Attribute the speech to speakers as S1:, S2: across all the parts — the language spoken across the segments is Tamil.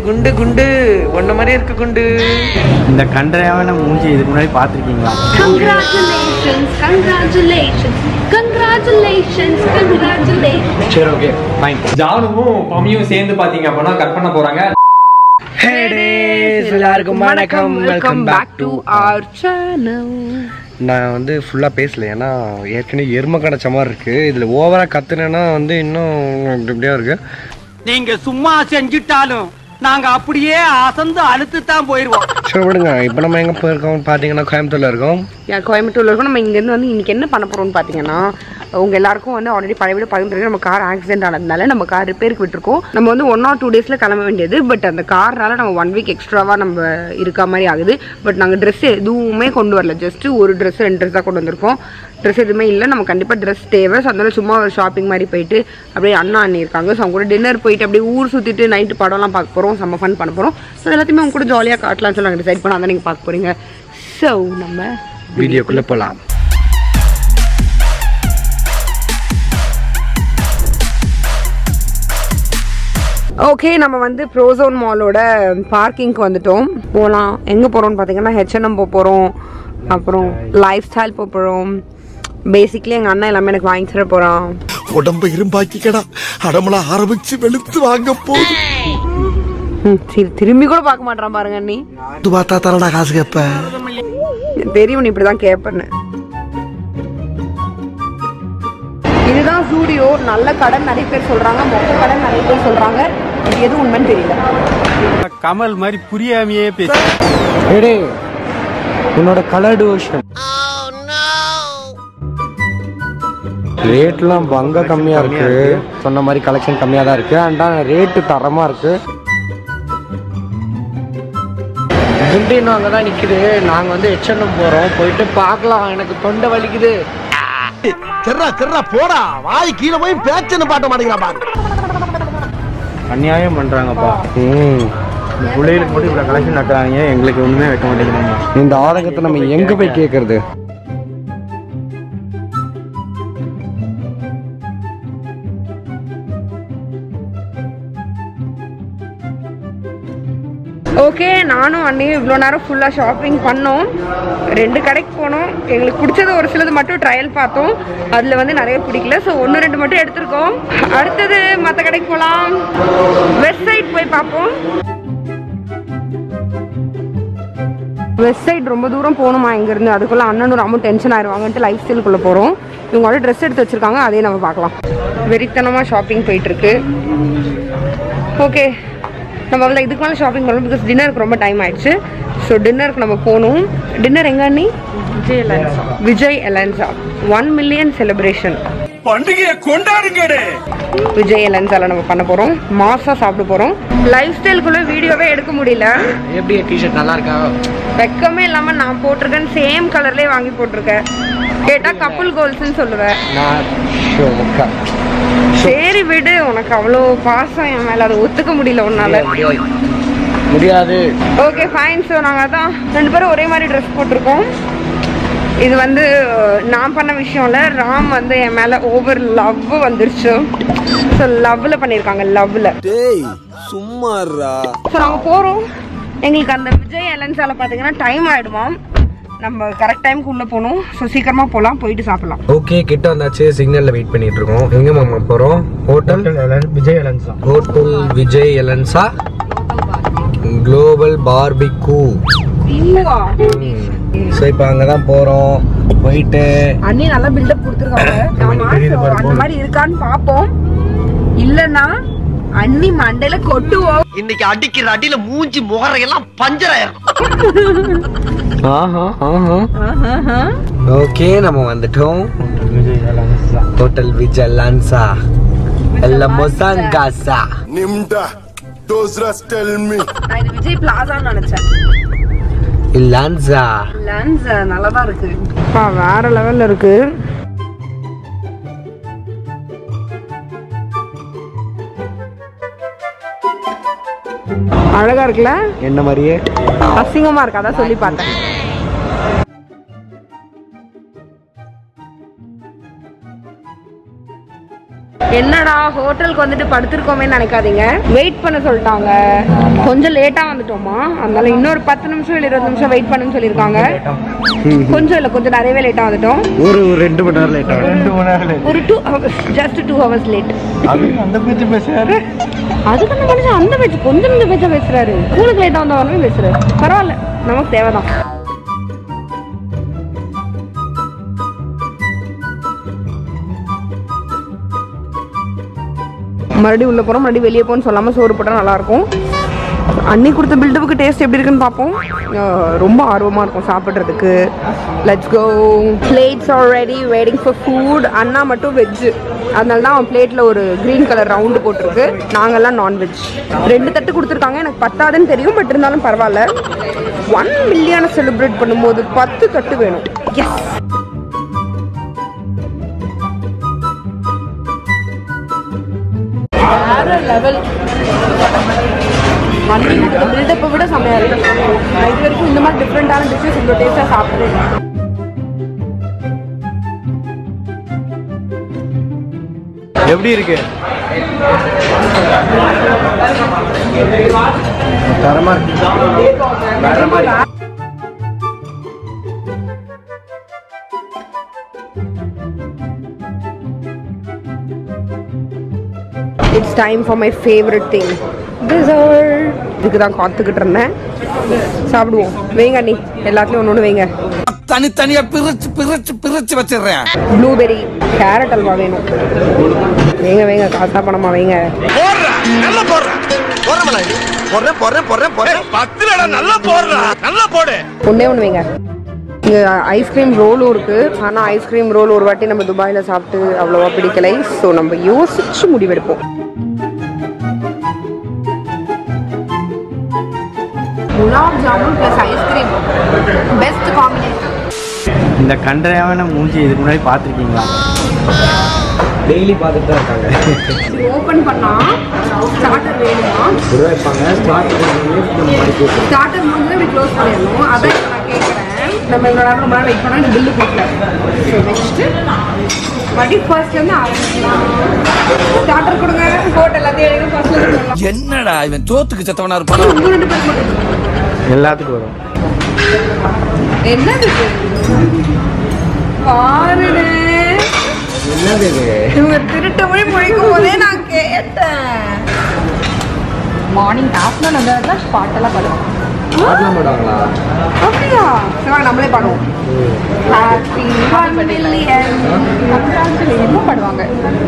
S1: குண்டு குண்டு ஒன்ன மாதிரியே இருக்கு குண்டு
S2: இந்த கன்றையாவன மூஞ்சி இதுக்கு முன்னாடி பார்த்துருக்கீங்களா
S3: Congratulations, congratulations, congratulations, congratulations.
S2: சரி ஓகே ஃபைன்
S4: ஜானுவும் பமியும் சேர்ந்து பாத்தீங்க அப்படின்னா கட் பண்ண போறாங்க
S1: எல்லாருக்கும் வணக்கம் welcome back to
S3: our channel.
S1: நான் வந்து ஃபுல்லாக பேசல ஏன்னா ஏற்கனவே எருமை கடைச்ச மாதிரி இருக்கு இதில் ஓவராக கத்துனேன்னா வந்து இன்னும் இப்படி இப்படியா இருக்கு
S5: நீங்க சும்மா செஞ்சிட்டாலும் நாங்க அப்படியே அசந்து அழுத்து தான் போயிருவோம்
S1: சரி விடுங்க இப்போ நம்ம எங்கே போயிருக்கோம் பார்த்தீங்கன்னா கோயம்புத்தூர்ல இருக்கோம்
S3: யா கோயம்புத்தூர்ல இருக்கோம் நம்ம இங்கேருந்து வந்து இன்னைக்கு என்ன பண்ண போறோம்னு பார்த்தீங்கன்னா உங்க எல்லாருக்கும் வந்து ஆல்ரெடி பழைய வீடு பகிர்ந்து நம்ம கார் ஆக்சிடென்ட் ஆனதுனால நம்ம கார் ரிப்பேருக்கு விட்டுருக்கோம் நம்ம வந்து ஒன் ஆர் டூ டேஸ்ல கிளம்ப வேண்டியது பட் அந்த கார்னால நம்ம ஒன் வீக் எக்ஸ்ட்ராவா நம்ம இருக்க மாதிரி ஆகுது பட் நாங்கள் ட்ரெஸ் எதுவுமே கொண்டு வரல ஜஸ்ட் ஒரு ட்ரெஸ் ரெண்டு ட்ரெஸ் தான் கொண்டு வந்திருக்கோம் ட்ரெஸ் எதுவுமே இல்லை நம்ம கண்டிப்பாக ட்ரெஸ் தேவை ஸோ அதனால சும்மா ஒரு ஷாப்பிங் மாதிரி போயிட்டு அப்படியே அண்ணா அண்ணி இருக்காங்க ஸோ அவங்க கூட டின்னர் போயிட்டு அப்படியே ஊர் சுற்றிட்டு நைட்டு படம்லாம் பார்க்க போகிறோம் செம்ம ஃபன் பண்ண போகிறோம் ஸோ எல்லாத்தையுமே அவங்க கூட ஜாலியாக காட்டலாம்னு சொல்லி நாங்கள் டிசைட் பண்ணால் தான் நீங்கள் பார்க்க போகிறீங்க ஸோ நம்ம
S1: வீடியோக்குள்ளே போகலாம்
S3: ஓகே நம்ம வந்து ப்ரோசோன் மாலோட பார்க்கிங்க்கு வந்துட்டோம் போகலாம் எங்கே போகிறோம்னு பார்த்தீங்கன்னா ஹெச்என்எம் போக போகிறோம் அப்புறம் லைஃப் ஸ்டைல் போக போகிறோம் பேசிக்லி எங்கள் அண்ணன் எல்லாமே எனக்கு வாங்கி தர போகிறான்
S6: உடம்ப இரும்பாக்கிக்கடா அடமல ஆரம்பிச்சு வெளுத்து வாங்க போகுது
S3: சரி திரும்பி கூட பார்க்க மாட்டான் பாருங்க அண்ணி
S6: இது பார்த்தா தரடா காசு கேப்ப
S3: தெரியும் நீ இப்படி தான் கேட்பேன்னு இதுதான் ஸ்டூடியோ நல்ல கடன் நிறைய பேர் சொல்கிறாங்க மொத்த கடன் நிறைய பேர் சொல்கிறாங்க இது எது உண்மைன்னு தெரியல
S2: கமல் மாதிரி புரியாமையே பேச
S1: எடே உன்னோட கலர்டு ஓஷன் ரேட்லாம் பங்க கம்மியா இருக்கு சொன்ன மாதிரி கலெக்ஷன் கம்மியா தான் இருக்கு அண்டா ரேட்டு தரமா இருக்கு திண்டின்னு அங்கே தான் நிற்குது நாங்கள் வந்து எச்என்எம் போகிறோம் போயிட்டு பார்க்கலாம் எனக்கு தொண்டை வலிக்குது
S6: தெர்றா தெர்றா போடா வாய் கீழே போய் பேச்சுன்னு பாட்ட மாட்டேங்கிறா பாரு
S2: அநியாயம் பண்றாங்கப்பா
S1: ம்
S2: இந்த பிள்ளைகளுக்கு மட்டும் இவ்வளோ கலெக்ஷன் நட்டுறாங்க எங்களுக்கு ஒண்ணுமே வைக்க மாட்டேங்கிறாங்க
S1: இந்த ஆதங்கத்தை நம்ம எங்கே போய் கேட்கறது
S3: ஓகே நானும் அண்ணியும் இவ்வளோ நேரம் ஃபுல்லாக ஷாப்பிங் பண்ணோம் ரெண்டு கடைக்கு போனோம் எங்களுக்கு பிடிச்சது ஒரு சிலது மட்டும் ட்ரையல் பார்த்தோம் அதில் வந்து நிறைய பிடிக்கல ஸோ ஒன்று ரெண்டு மட்டும் எடுத்திருக்கோம் அடுத்தது மற்ற கடைக்கு போகலாம் வெஸ்ட் சைட் போய் பார்ப்போம் வெஸ்ட் சைடு ரொம்ப தூரம் போகணுமா இங்கேருந்து அதுக்குள்ளே அண்ணனும் ரொம்ப டென்ஷன் ஆயிடுவாங்கன்ட்டு லைஃப் ஸ்டைலுக்குள்ளே போகிறோம் இவங்களோட ட்ரெஸ் எடுத்து வச்சுருக்காங்க அதையும் நம்ம பார்க்கலாம் வெறித்தனமாக ஷாப்பிங் போயிட்டுருக்கு ஓகே நம்ம அவ்வளோ இதுக்கு மேலே ஷாப்பிங் பண்ணலாம் பிகாஸ் டின்னருக்கு ரொம்ப டைம் ஆயிடுச்சு ஸோ டின்னருக்கு நம்ம போகணும் டின்னர் எங்க அண்ணி Vijay Elansa Vijay Elansa one million celebration
S5: பண்டிகையை கொண்டாடுங்கடே
S3: விஜய் எலன்சால நம்ம பண்ண போகிறோம் மாசாக சாப்பிட போகிறோம் லைஃப் ஸ்டைலுக்குள்ளே வீடியோவே எடுக்க முடியல
S1: எப்படி டிஷர்ட் நல்லா இருக்கா
S3: வெக்கமே இல்லாமல் நான் போட்டிருக்கேன் சேம் கலர்லேயே வாங்கி போட்டிருக்கேன் கேட்டால் கப்புள் கோல்ஸ்ன்னு சொல்லுவேன்
S1: நான் ஷோக்கா
S3: சரி விடு உனக்கு அவ்வளோ பாசம் என் மேலே அதை ஒத்துக்க முடியல உன்னால
S1: முடியாது
S3: ஓகே ஃபைன் ஸோ நாங்கள் தான் ரெண்டு பேரும் ஒரே மாதிரி ட்ரெஸ் போட்டிருக்கோம் இது வந்து அஹ், நான் பண்ண விஷயம் இல்லை ராம் வந்து என் மேலே ஓவர் லவ் வந்துருச்சு ஸோ லவ்வில் பண்ணியிருக்காங்க லவ்வில்
S6: டேய் சும்மாறா
S3: ஸோ நாங்கள் போகிறோம் எங்களுக்கு அந்த விஜய் எலன்ஸால பார்த்தீங்கன்னா டைம் ஆகிடுமாம் நம்ம கரெக்ட் டைமுக்கு உள்ளே போகணும் ஸோ சீக்கிரமாக போகலாம் போயிட்டு சாப்பிடலாம்
S1: ஓகே கிட்ட வந்தாச்சு சிக்னல்ல வெயிட் பண்ணிட்டு இருக்கோம் எங்க மாமா போறோம் ஹோட்டல்
S2: விஜய் அலன்ஸ் தான்
S1: ஹோட்டல் விஜய் எலன்சா குளோபல் பார்பிகூ ஸோ இப்போ அங்கே தான் போகிறோம் போயிட்டு
S3: அண்ணி நல்லா பில்டப் கொடுத்துருக்காங்க ஆமா so அந்த மாதிரி இருக்கான்னு பார்ப்போம் இல்லைன்னா அண்ணி மண்டையில கொட்டுவோம்
S5: இன்னைக்கு அடிக்கிற அடியில மூஞ்சி முகரையெல்லாம் பஞ்சர் ஆயிரும்
S1: ஆஹா ஆஹா ஓகே நம்ம வந்துட்டோம்
S2: விஜய் அலன்ஸ் தான்
S1: ஹோட்டல் விஜய் லான்சா எல்லாம் மொசாங்காசா
S6: நிம்டா those rest tell me
S3: நான் இது விஜய் பிளாசான்னு நினைச்சேன்
S1: லான்சா
S3: லென்ஸ் நல்லா தான் இருக்கு அப்பா வேற லெவல்ல இருக்கு அழகா இருக்குல்ல
S1: என்ன மாதிரியே
S3: அசிங்கமா இருக்கு அதான் சொல்லி பார்த்தேன் என்னடா ஹோட்டலுக்கு வந்துட்டு படுத்திருக்கோமே நினைக்காதீங்க வெயிட் பண்ண சொல்லிட்டாங்க கொஞ்சம் லேட்டா வந்துட்டோமா அதனால இன்னொரு பத்து நிமிஷம் இல்லை இருபது நிமிஷம் வெயிட் பண்ணுன்னு சொல்லியிருக்காங்க கொஞ்சம் இல்லை கொஞ்சம் நிறையவே லேட்டா வந்துட்டோம்
S1: ஒரு ஒரு ரெண்டு மணி நேரம் லேட் ஆகும்
S2: ரெண்டு மணி நேரம் late.
S3: ஒரு two hours just two hours late
S2: அது அந்த பேச்சு பேசுறாரு
S3: அதுக்கு அந்த மனுஷன் அந்த பேச்சு கொஞ்சம் இந்த பேச்சா பேசுறாரு ஸ்கூலுக்கு லேட்டா வந்தவருமே பேசுறாரு பரவாயில்ல நமக்கு தேவைதான் மறுபடியும் உள்ள போறோம் மறுபடியும் வெளியே போன்னு சொல்லாம சோறு போட்டா நல்லா இருக்கும் அன்னி கொடுத்த பில்டப்புக்கு டேஸ்ட் எப்படி இருக்குன்னு பார்ப்போம் அஹ் ரொம்ப ஆர்வமா இருக்கும் சாப்பிட்றதுக்கு let's go plates already waiting for food அண்ணா மட்டும் வெஜ்ஜு அதனால தான் அவன் பிளேட்டில் ஒரு க்ரீன் கலர் ரவுண்டு போட்டிருக்கு நாங்கெல்லாம் நான்வெஜ் ரெண்டு தட்டு கொடுத்துருக்காங்க எனக்கு பத்தாதுன்னு தெரியும் பட் இருந்தாலும் பரவாயில்ல ஒன் மில்லியனை செலிப்ரேட் பண்ணும்போது பத்து தட்டு வேணும் எஸ் வேற லெவல் வண்டி கொடுத்த பில்டப்பை விட செம்மையா இருக்கு நான் இது வரைக்கும் இந்த மாதிரி டிஃப்ரெண்டான டிஷ்ஷஸ் இவ்வளோ டேஸ்ட்டாக சாப்பிட்டேன்
S2: எப்படி இருக்கு
S1: தரமா இருக்கு வேற மாதிரி
S3: it's time for my favourite thing dessert இதுக்கு தான் காத்துக்கிட்டு இருந்தேன் சாப்பிடுவோம் வைங்க அண்ணி எல்லாத்துலேயும் ஒன்று ஒன்று வைங்க
S6: தனித்தனியா பிரிச்சு பிரிச்சு பிரிச்சு வச்சிடுறேன்
S3: ப்ளூபெரி கேரட் அல்வா வேணும் வைங்க வைங்க காசா பணமா வைங்க
S6: போடுறேன் நல்லா போடுறேன் போடுறேன் போடுறேன் போடுறேன் போடுறேன் போடுறேன் பத்துல நல்லா போடுறேன் நல்லா போடு
S3: ஒன்றே ஒன்று வைங்க இங்கே ஐஸ்கிரீம் ரோலும் இருக்குது ஆனால் ஐஸ்கிரீம் ரோல் ஒரு வாட்டி நம்ம துபாயில் சாப்பிட்டு அவ்வளோவா பிடிக்கலை ஸோ நம்ம யோசிச்சு முடிவெடுப்போம் gulab jamun plus ice cream best combination
S2: இந்த கண்டறியாம மூஞ்சி இதுக்கு முன்னாடி பார்த்துருக்கீங்களா
S1: டெய்லி பார்த்துட்டு தான் இருக்காங்க
S3: ஓப்பன் பண்ணா ஸ்டார்டர் வேணுமா
S1: ஒரு வைப்பாங்க ஸ்டார்ட்
S3: ஸ்டார்டர் முடிஞ்சு இப்படி க்ளோஸ் பண்ணிடணும் அதான் இப்ப நான் கேட்குறேன் நம்ம இவ்வளோ நேரம் ரொம்ப நேரம் வெயிட் பண்ணால் பில்லு போட்டல ஸோ வச்சுட்டு மறுபடியும் ஃபர்ஸ்ட்லேருந்து ஆரம்பிக்கலாம் ஸ்டார்டர் கொடுங்க போட்டு எல்லாத்தையும் எடுங்க ஃபர்ஸ்ட்லேருந்து
S6: என்னடா இவன் சோத்துக்கு செத்தவனா இருப்பான்
S3: உங்க ரெண்டு பேருக்கு மட்டும்
S2: எல்லாத்துக்கும் வரும்
S3: என்னது இது? பாருடே
S1: என்னது இது
S3: இவங்க திருட்டு மொழி முழிக்கும் போதே நான் கேட்டேன் மார்னிங் ஆஃப்டர்நூன் அந்த இடத்துல பாட்டெல்லாம் பாடுவோம்
S1: பாட்டெல்லாம் போடுவாங்களா
S3: அப்படியா சரி வாங்க நம்மளே பாடுவோம் ஹாப்பி ஒன் மில்லியன் என்ன பாடுவாங்க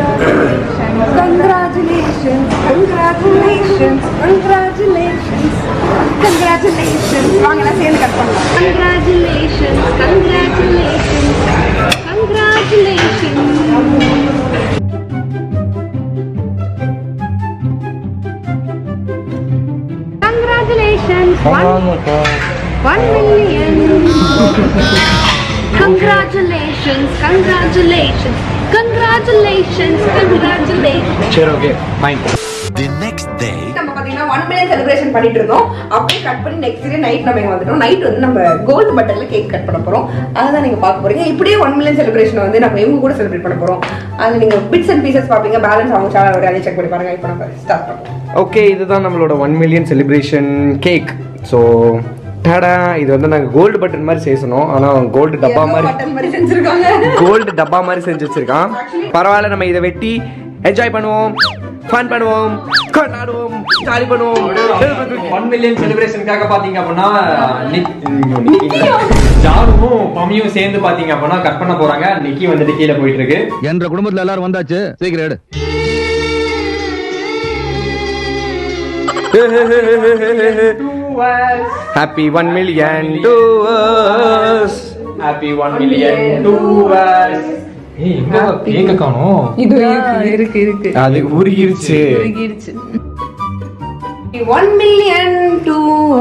S3: கங்க்ராச்சுலேஷன்ஸ் கங்க்ராச்சுலேஷன்ஸ் கங்க்ராச்சுலேஷன்ஸ் கங்க்ராச்சுலேஷன்ஸ் வாங்க எல்லாம் சேர்ந்து கட் பண்ணலாம் congratulations congratulations congratulations Congratulations, one, one million. Congratulations, congratulations, congratulations, congratulations.
S1: சரி okay fine
S6: the next day
S3: நம்ம பாத்தீங்கன்னா ஒன் மில்லியன் செலிப்ரேஷன் பண்ணிட்டு இருந்தோம் அப்படியே கட் பண்ணி நெக்ஸ்ட் டே நைட் நம்ம இங்க வந்துட்டோம் நைட் வந்து நம்ம கோல்டு பட்டன்ல கேக் கட் பண்ண போறோம் அதுதான் நீங்க பார்க்க போறீங்க இப்படியே ஒன் மில்லியன் செலிப்ரேஷன் வந்து நம்ம இவங்க கூட செலிப்ரேட் பண்ண போறோம் அதுல நீங்க பிட்ஸ் அண்ட் பீசஸ் பாப்பீங்க பேலன்ஸ் அவங்க சேனல் ஒரு செக் பண்ணி பாருங்க இப்போ நம்ம ஸ்டார்ட் பண்ணுவோம்
S1: ஓகே இதுதான் நம்மளோட one million celebration cake so tada இது வந்து நாங்கள் கோல்டு பட்டன் மாதிரி செய்யணும் ஆனால் கோல்டு டப்பா மாதிரி
S3: பட்டன் மாதிரி செஞ்சிருக்காங்க
S1: கோல்டு டப்பா மாதிரி செஞ்சு வச்சிருக்கான் பரவாயில்ல நம்ம இதை வெட்டி என்ஜாய் பண்ணுவோம் ஃபன் பண்ணுவோம் கொண்டாடுவோம் ஜாலி பண்ணுவோம்
S4: ஒன் மில்லியன் செலிப்ரேஷனுக்காக பாத்தீங்க அப்படின்னா நிக்- நிக்கி ஜானுவும் பமியும் சேர்ந்து பாத்தீங்க அப்படின்னா கட் பண்ண போறாங்க நிக்கி வந்துட்டு கீழே போயிட்டு இருக்கு
S7: என்ற குடும்பத்துல எல்லாரும் வந்தாச்சு சீக்கிரம் எடு
S1: happy one million to
S4: happy one million to ஏய் எங்க கேக்க காணோம்
S3: இது இருக்கு இருக்கு
S1: அது உருகிருச்சு
S3: இருக்கு one million to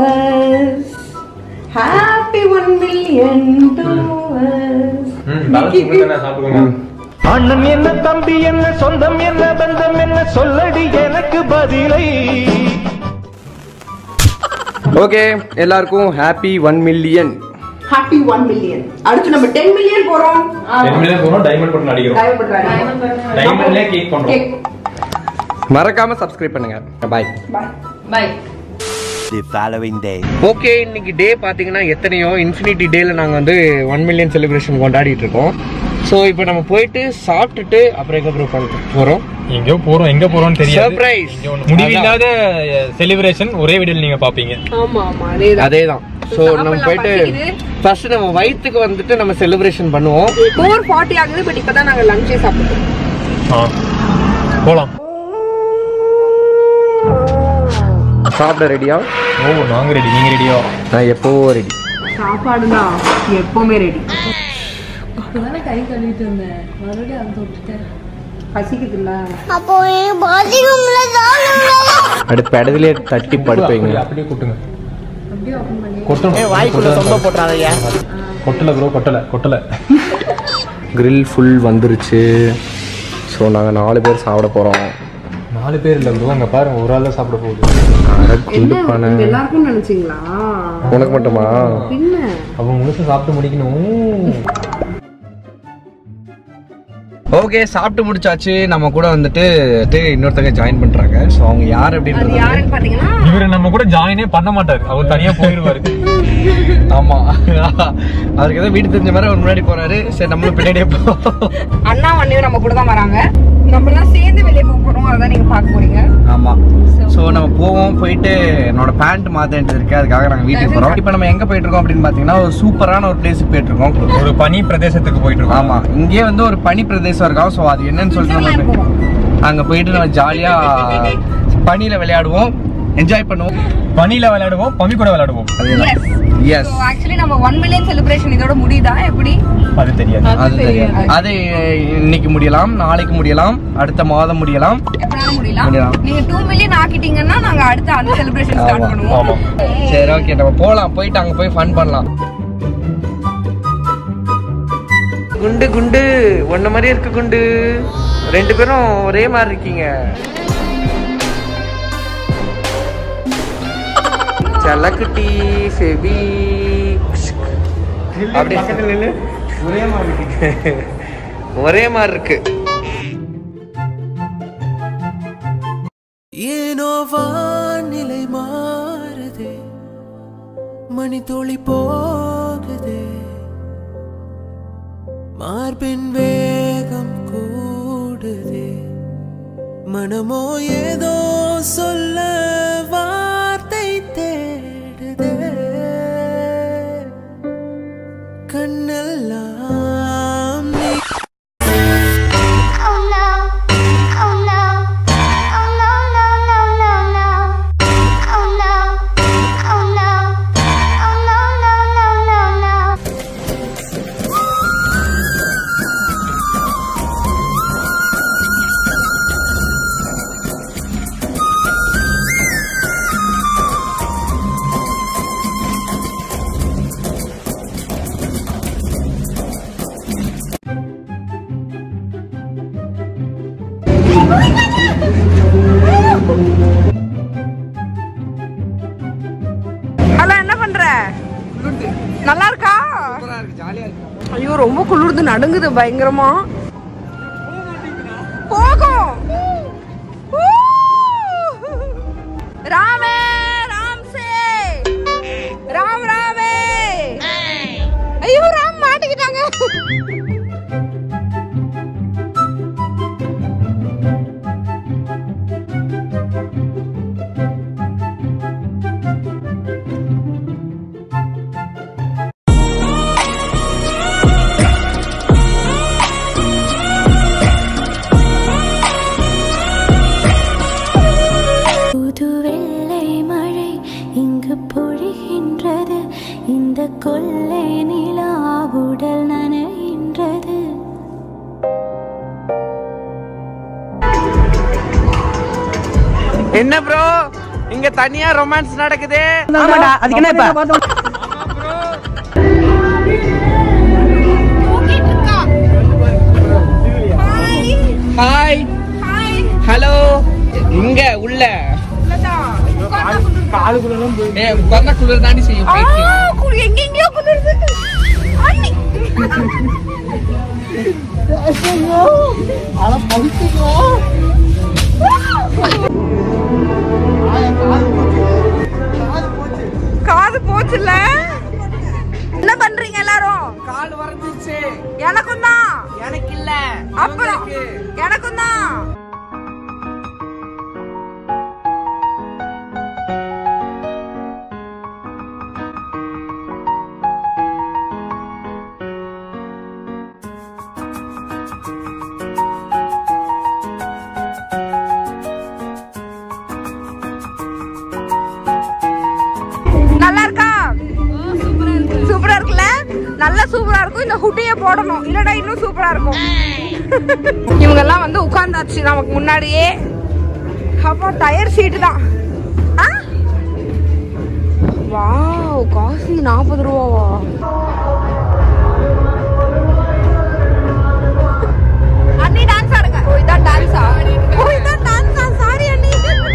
S3: happy one million to
S4: ம் பேலன்ஸ் மட்டும் நான் சாப்பிடுங்க
S5: அண்ணன் என்ன தம்பி என்ன சொந்தம் என்ன பந்தம் என்ன சொல்லடி எனக்கு பதிலை
S1: ஓகே எல்லாருக்கும் happy one million
S3: happy one million அடுத்து நம்ம டென் மில்லியன் போறோம்
S4: டென் மில்லியன் போறோம் டைமண்ட் பட்டன் அடிக்கிறோம்
S3: Diamond பண்றாங்க.
S4: டைமண்ட்லயே கேக் பண்றோம்
S3: Cake.
S1: மறக்காம சப்ஸ்கிரைப் பண்ணுங்க bye
S3: Bye. Bye.
S6: The following day.
S1: Okay இன்னைக்கு டே பார்த்தீங்கன்னா எத்தனையோ இன்ஃபினிட்டி டேல நாங்கள் வந்து ஒன் மில்லியன் செலிப்ரேஷன் கொண்டாடிட்டு இருக்கோம் ஸோ இப்போ நம்ம போயிட்டு சாப்பிட்டுட்டு அப்புறம் எங்கே ப்ரூவ் பண்ணிட்டு போகிறோம்
S4: எங்கேயோ போறோம் எங்க போறோம்னு தெரியாது
S1: Surprise.
S4: இங்க ஒண்ணு முடிவில்லாத செலிப்ரேஷன் ஒரே வீடியோல நீங்க பாப்பீங்க
S3: ஆமா ஆமா அதேதான்
S1: அதே தான் ஸோ நம்ம
S3: சாப்பிடலாம்,
S1: போயிட்டு
S3: பசிக்குது.
S1: ஃபர்ஸ்ட் நம்ம வயிற்றுக்கு வந்துட்டு நம்ம செலிப்ரேஷன் பண்ணுவோம்
S3: ஃபோர் ஃபார்ட்டி ஆகுது பட் இப்பதான் நாங்க லஞ்சே சாப்பிட்டோம்
S4: ஆ போலாம்
S1: சாப்பிட ரெடியா
S4: ஓ நாங்க ரெடி நீங்க ரெடியா
S1: நான் எப்போவோ ரெடி
S3: சாப்பாடு தான் எப்பவுமே ரெடி
S8: கை கழுவிட்டு இருந்தேன் மறுபடியும் அதை தொட்டுட்டேன்
S3: பசிக்குதுல்ல
S1: அடுப்பு இடத்துலயே தட்டி படுப்பீங்க
S4: அப்படியே கொட்டுங்க கொட்டணும் வாய்க்குள்ள தொங்க போட்டுறாதயா கொட்டல ப்ரோ கொட்டல கொட்டல
S1: grill ஃபுல் வந்துருச்சு ஸோ நாங்கள் நாலு பேர் சாப்பிட போகிறோம்
S4: நாலு பேர் இல்ல ப்ரோ அங்க பாருங்க ஒரு ஆள் தான் சாப்பிட போகுது
S1: குடுப்பான
S3: எல்லாருக்கும் நினைச்சீங்களா
S1: உனக்கு மட்டுமா
S3: பின்ன
S4: அவன் முழுசு சாப்பிட்டு முடிக்கணும்
S1: ஓகே சாப்பிட்டு முடிச்சாச்சு நம்ம கூட வந்துட்டு வந்துட்டு இன்னொருத்தங்க ஜாயின் பண்றாங்க ஸோ அவங்க யார்
S3: அது
S1: அப்படின்றது
S3: யாருன்னு பாத்தீங்கன்னா
S4: இவரு நம்ம கூட ஜாயினே பண்ண மாட்டாரு அவர் தனியா போயிருவாரு
S1: ஆமா அவருக்கு ஏதோ வீடு தெரிஞ்ச மாதிரி அவர் முன்னாடி போறாரு சரி நம்மளும் பின்னாடியே போவோம்
S3: அண்ணா அண்ணியும் நம்ம கூட தான் வராங்க நம்ம எல்லாம் சேர்ந்து வெளியே போக போறோம் அதான் நீங்க பார்க்க போறீங்க
S1: ஆமா ஸோ நம்ம போவோம் போயிட்டு என்னோட பேண்ட் மாத்த வேண்டியது இருக்கு அதுக்காக நாங்கள் வீட்டுக்கு போறோம் இப்போ நம்ம எங்க போயிட்டு இருக்கோம் அப்படின்னு பாத்தீங்கன்னா ஒரு சூப்பரான ஒரு பிளேஸுக்கு போயிட்டு இருக்கோம்
S4: ஒரு பனி பிரதேசத்துக்கு போயிட்டு இருக்கோம்
S1: ஆமா இங்கே வந்து ஒரு பனி பிரதேசம் இருக்கா ஸோ அது என்னன்னு சொல்லிட்டு நம்ம அங்க போயிட்டு நம்ம ஜாலியா பனியில விளையாடுவோம் என்ஜாய் பண்ணுவோம்
S4: பனியில விளையாடுவோம் பமி கூட விளையாடுவோம்
S1: எஸ்
S3: ஆக்சுவலி நம்ம ஒன் மில்லியன் செலிப்ரேஷன் இதோட முடியுதா எப்படி
S4: அது தெரியாது
S1: அது தெரியும் அது இன்னைக்கு முடியலாம் நாளைக்கு முடியலாம் அடுத்த மாதம் முடியலாம்
S3: எப்பனாலும் முடியலாம்
S1: முடியலாம்.
S3: நீங்க டூ மில்லியன் ஆக்கிட்டீங்கன்னா நாங்க அடுத்த அந்த செலிப்ரேஷன் ஸ்டார்ட்
S1: ஆமா,
S3: பண்ணுவோம்
S4: ஆமா
S1: சரி ஓகே நம்ம போலாம் போயிட்டு அங்க போய் ஃபன் பண்ணலாம் குண்டு குண்டு ஒன்ன மாதிரி இருக்கு குண்டு ரெண்டு பேரும் ஒரே மாதிரி இருக்கீங்க செல்லக்குட்டி செபி அப்படி ஒரே மாதிரி இருக்கு ஒரே மாதிரி இருக்கு
S9: ஏனோ வானிலை மாறுதே மணி துளி போகுதே மார்பின் வேகம் கூடுதே மனமோ ஏதோ சொல்ல வார்த்தை தேடுதே கண்ணெல்லாம் நீ
S8: Oh no, oh no, oh no, no, no, no, no. Oh no, oh no, oh no, no, no, no, no.
S3: Hello என்ன பண்ற நல்லா இருக்கா ஐயோ ரொம்ப குளிர்து நடுங்குது பயங்கரமா போகும் ஊ! ராமே ராம் சே ராம் ராமே ஐயோ ராம் மாட்டிக்கிட்டாங்க
S8: புது வெள்ளை மழை இங்கு பொழிகின்றது இந்த கொள்ளை நிலா உடல் நனைகின்றது
S1: என்ன ப்ரோ இங்க தனியா ரொமான்ஸ் நடக்குது
S5: அதுக்கு என்ன இப்ப
S1: ஹாய் ஹலோ இங்க உள்ள ஏ உட்கார்ந்தா குளிர் தாண்டி செய்யும் பைத்தியம்.
S3: காது எங்கெங்கயோ குளிருது அண்ணி காது போச்சுல்ல என்ன பண்றீங்க எல்லாரும்
S5: கால் வரைஞ்சிச்சு
S3: எனக்கும் தான்
S5: எனக்கு இல்ல
S3: அப்புறம் எனக்கும் தான் நல்லா இருக்கா சூப்பரா இருக்குல்ல நல்லா சூப்பரா இருக்கும் இந்த ஹுட்டிய போடணும் இல்லடா இன்னும் சூப்பரா இருக்கும் இவங்க எல்லாம் வந்து உட்கார்ந்தாச்சு நமக்கு முன்னாடியே அப்பா டயர் சீட்டு தான் ஆ? வாவ் காஃபி நாற்பது ரூபாவா அண்ணி டான்ஸ் ஆடுங்க ஓ இதான் டான்ஸா ஓ இதான் டான்ஸா சாரி அண்ணி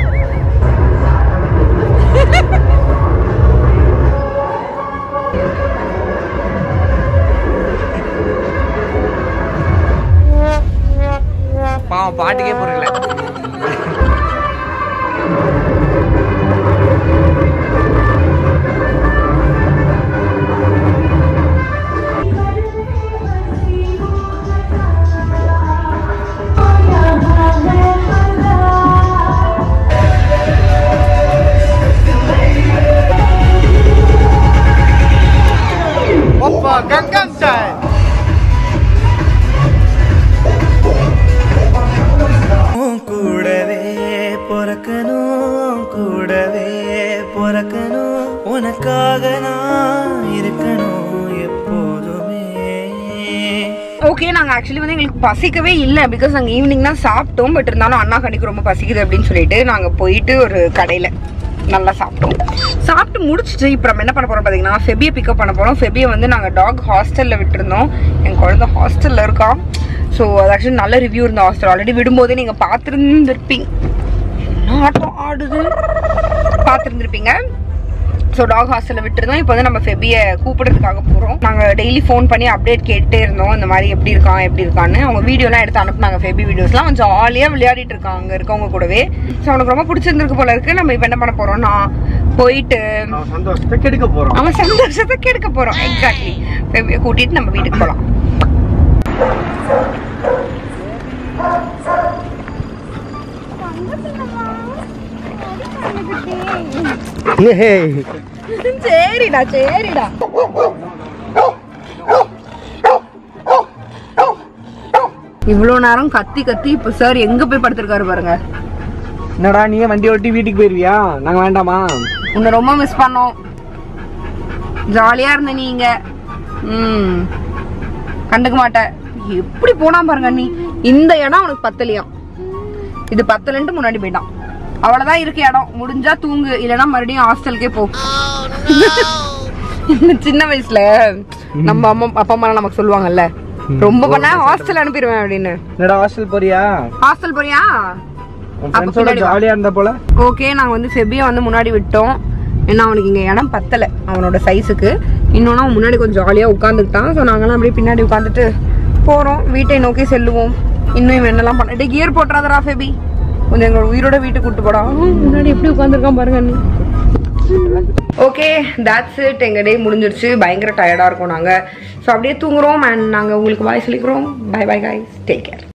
S1: பாவம் பாட்டுக்கே பொறுக்கல
S2: ஒப்பா கங்கம் ஸ்டைல்
S9: உன் கூடவே பிறக்கணும் கூடவே பிறக்கணும் உனக்காக நான் இருக்கணும் எப்போதுமே
S3: ஓகே நாங்க ஆக்சுவலி வந்து எங்களுக்கு பசிக்கவே இல்லை பிகாஸ் நாங்க ஈவினிங் தான் சாப்பிட்டோம் பட் இருந்தாலும் அண்ணா கண்டிக்கு ரொம்ப பசிக்குது அப்படின்னு சொல்லிட்டு நாங்க போயிட்டு ஒரு கடையில நல்லா சாப்பிட்டோம் சாப்பிட்டு முடிச்சிட்டு இப்போ நம்ம என்ன பண்ண போறோம் பாத்தீங்கன்னா ஃபெபியை பிக்கப் பண்ண போறோம் ஃபெபியை வந்து நாங்க டாக் ஹாஸ்டல்ல விட்டுருந்தோம் என் குழந்தை ஹாஸ்டல்ல இருக்கான் ஸோ அது ஆக்சுவலி நல்ல ரிவ்யூ இருந்த ஹாஸ்டல் ஆல்ரெடி விடும்போதே நீங்க பார்த்துருந்துருப்பீங்க என்ன ஆட்டம் ஆடுது பார்த்துருந்துருப்பீங்க ஸோ டாக் ஹாஸ்டலில் விட்டுருந்தோம் இப்போ வந்து நம்ம ஃபெபியை கூப்பிடுறதுக்காக போகிறோம் நாங்கள் டெய்லி ஃபோன் பண்ணி அப்டேட் கேட்டுட்டே இருந்தோம் இந்த மாதிரி எப்படி இருக்கான் எப்படி இருக்கான்னு அவங்க வீடியோலாம் எடுத்து அனுப்புனாங்க ஃபெபி வீடியோஸ்லாம் அவன் ஜாலியாக விளையாடிட்டு இருக்கான் அங்கே இருக்கவங்க கூடவே ஸோ அவனுக்கு ரொம்ப பிடிச்சிருந்திருக்கு போல இருக்கு நம்ம இப்போ என்ன பண்ண போகிறோம்னா போயிட்டு
S2: அவன் சந்தோஷத்தை கெடுக்க போறோம்
S3: அவன் சந்தோஷத்தை கெடுக்க போகிறோம் எக்ஸாக்ட்லி ஃபெபியை கூட்டிட்டு நம்ம வீட்டுக்கு போகலாம் சரிடா சரிடா இவ்வளோ நேரம் கத்தி கத்தி இப்போ சார் எங்க போய் படுத்திருக்காரு பாருங்க
S1: என்னடா நீயே வண்டி ஓட்டி வீட்டுக்கு போயிருவியா நாங்க வேண்டாமா
S3: உன்னை ரொம்ப மிஸ் பண்ணோம் ஜாலியா இருந்த நீங்க ம் கண்டுக்க மாட்ட எப்படி போனா பாருங்க நீ இந்த இடம் அவனுக்கு பத்தலையாம் இது பத்தலன்ட்டு முன்னாடி போயிட்டான் அவ்வளவுதான் இருக்கு இடம் முடிஞ்சா தூங்கு இல்லைன்னா மறுபடியும் ஹாஸ்டலுக்கே போ இந்த சின்ன வயசுல நம்ம அம்மா அப்பா அம்மா நமக்கு சொல்லுவாங்கல்ல ரொம்ப பண்ணா ஹாஸ்டல் அனுப்பிடுவேன் அப்படின்னு
S1: என்னடா ஹாஸ்டல் போறியா
S3: ஹாஸ்டல் போறியா
S1: உன்
S3: அப்ப
S1: ஃப்ரெண்ட்ஸோட
S3: பின்னாடி வா.
S1: ஜாலியா இருந்த போல
S3: ஓகே நாங்கள் வந்து ஃபெபியை வந்து முன்னாடி விட்டோம் ஏன்னா அவனுக்கு இங்கே இடம் பத்தலை அவனோட சைஸுக்கு இன்னொன்று அவன் முன்னாடி கொஞ்சம் ஜாலியாக உட்காந்துக்கிட்டான் ஸோ நாங்களாம் அப்படியே பின்னாடி உட்காந்துட்டு போகிறோம் வீட்டை நோக்கி செல்லுவோம் இன்னும் இவன் என்னெல்லாம் பண்ணிட்டு கியர் போட்டுறாதரா ஃபெபி கொஞ்சம் எங்களோட உயிரோட வீட்டுக்கு கூட்டு போடா ஆ, முன்னாடி எப்படி உட்காந்துருக்கான் பாருங்க நீ ஓகே that's it எங்கள் டே முடிஞ்சிருச்சு பயங்கர டயர்டாக இருக்கும் நாங்கள் ஸோ அப்படியே தூங்குறோம் அண்ட் நாங்கள் உங்களுக்கு பாய் சொல்லிக்கிறோம் bye bye guys take care